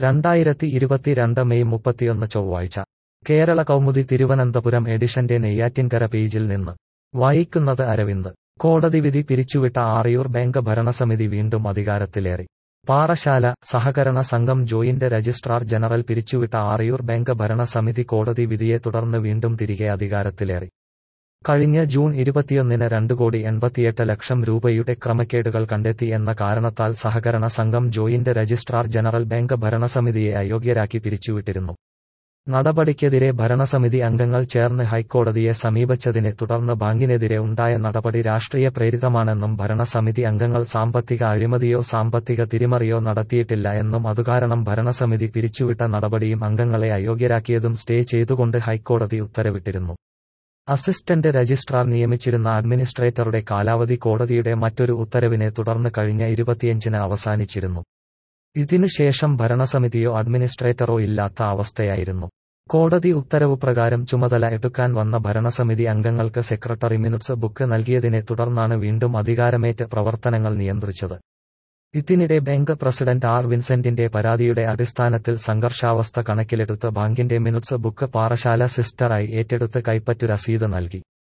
രണ്ടായിരത്തി ഇരുപത്തിരണ്ട് മെയ് മുപ്പത്തിയൊന്ന് ചൊവ്വാഴ്ച കേരള കൗമുദി തിരുവനന്തപുരം എഡിഷന്റെ നെയ്യാറ്റിൻകര പേജിൽ നിന്ന് വായിക്കുന്നത് അരവിന്ദ് കോടതി വിധി പിരിച്ചുവിട്ട ആറിയൂർ ബാങ്ക് ഭരണസമിതി വീണ്ടും അധികാരത്തിലേറി പാറശാല സഹകരണ സംഘം ജോയിന്റ് രജിസ്ട്രാർ ജനറൽ പിരിച്ചുവിട്ട ആറിയൂർ ബാങ്ക് ഭരണസമിതി കോടതി വിധിയെ തുടർന്ന് വീണ്ടും തിരികെ അധികാരത്തിലേറി കഴിഞ്ഞ ജൂൺ ഇരുപത്തിയൊന്നിന് രണ്ട് കോടി എൺപത്തിയെട്ട് ലക്ഷം രൂപയുടെ ക്രമക്കേടുകൾ കണ്ടെത്തി എന്ന കാരണത്താൽ സഹകരണ സംഘം ജോയിന്റ് രജിസ്ട്രാർ ജനറൽ ബാങ്ക് ഭരണസമിതിയെ അയോഗ്യരാക്കി പിരിച്ചുവിട്ടിരുന്നു നടപടിക്കെതിരെ ഭരണസമിതി അംഗങ്ങൾ ചേർന്ന് ഹൈക്കോടതിയെ സമീപിച്ചതിനെ തുടർന്ന് ബാങ്കിനെതിരെ ഉണ്ടായ നടപടി രാഷ്ട്രീയ പ്രേരിതമാണെന്നും ഭരണസമിതി അംഗങ്ങൾ സാമ്പത്തിക അഴിമതിയോ സാമ്പത്തിക തിരിമറിയോ നടത്തിയിട്ടില്ല എന്നും അതുകാരണം ഭരണസമിതി പിരിച്ചുവിട്ട നടപടിയും അംഗങ്ങളെ അയോഗ്യരാക്കിയതും സ്റ്റേ ചെയ്തുകൊണ്ട് ഹൈക്കോടതി ഉത്തരവിട്ടിരുന്നു അസിസ്റ്റന്റ് രജിസ്ട്രാർ നിയമിച്ചിരുന്ന അഡ്മിനിസ്ട്രേറ്ററുടെ കാലാവധി കോടതിയുടെ മറ്റൊരു ഉത്തരവിനെ തുടർന്ന് കഴിഞ്ഞ ഇരുപത്തിയഞ്ചിന് അവസാനിച്ചിരുന്നു ഇതിനുശേഷം ഭരണസമിതിയോ അഡ്മിനിസ്ട്രേറ്ററോ ഇല്ലാത്ത അവസ്ഥയായിരുന്നു കോടതി ഉത്തരവ് പ്രകാരം ചുമതല എടുക്കാൻ വന്ന ഭരണസമിതി അംഗങ്ങൾക്ക് സെക്രട്ടറി മിനിറ്റ്സ് ബുക്ക് നൽകിയതിനെ തുടർന്നാണ് വീണ്ടും അധികാരമേറ്റ് പ്രവർത്തനങ്ങൾ നിയന്ത്രിച്ചത് ഇതിനിടെ ബാങ്ക് പ്രസിഡന്റ് ആർ വിൻസെന്റിന്റെ പരാതിയുടെ അടിസ്ഥാനത്തിൽ സംഘർഷാവസ്ഥ കണക്കിലെടുത്ത് ബാങ്കിന്റെ മിനിറ്റ്സ് ബുക്ക് പാറശാല സിസ്റ്ററായി ഏറ്റെടുത്ത് കൈപ്പറ്റു രസീത് നൽകി